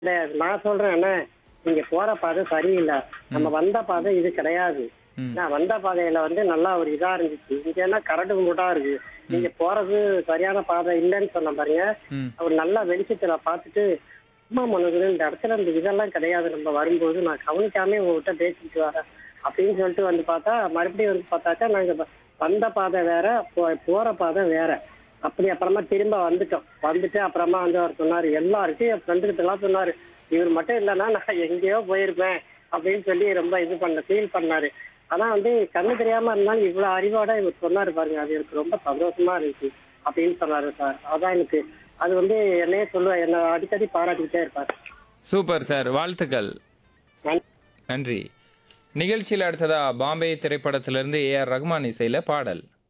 கிடையாது நான் சொல்றேன் என்ன நீங்க போற பாதை சரியில்லை நம்ம வந்த பாதை இது கிடையாது ம். நான் வந்த பாதையில வந்து நல்லா ஒரு இதா இருந்துச்சு இங்க என்ன கரடு முட்டா இருக்கு நீங்க போறது சரியான பாதை இல்லைன்னு சொன்ன பாருங்க ம் அவர் நல்லா வெளிச்சத்துல பார்த்துட்டு அம்மா மனது இந்த இடத்துல இந்த இதெல்லாம் கிடையாது நம்ம வரும்போது நான் கவனிக்காம உங்ககிட்ட பேசிட்டு வரேன் அப்படின்னு சொல்லிட்டு வந்து பார்த்தா மறுபடியும் வந்து பார்த்தாக்கா நாங்க வ- வந்த பாதை வேற போ- போற பாதை வேற அப்படி அப்புறமா திரும்ப வந்துட்டோம் வந்துட்டு அப்புறமா வந்து அவர் சொன்னாரு எல்லாருக்கும் என் ஃப்ரெண்டுகிட்ட எல்லாம் சொன்னாரு இவர் மட்டும் இல்லைன்னா நான் எங்கேயோ போயிருப்பேன் அப்படின்னு சொல்லி ரொம்ப இது பண்ண ஃபீல் பண்ணாரு ஆனா வந்து கண்ணு தெரியாம இருந்தாலும் இவ்வளவு அறிவோட இவர் சொன்னாரு பாருங்க அது எனக்கு ரொம்ப சந்தோஷமா இருந்துச்சு அப்படின்னு சொன்னாரு சார் அதான் எனக்கு அது வந்து என்னையே சொல்லுவேன் என்ன அடிக்கடி பாராட்டிக்கிட்டே இருப்பார் சூப்பர் சார் வாழ்த்துக்கள் நன்றி. நன்றி நிகழ்ச்சியில் அடுத்ததா பாம்பே திரைப்படத்திலிருந்து ஏ ஆர் ரஹ்மான் இசையில பாடல்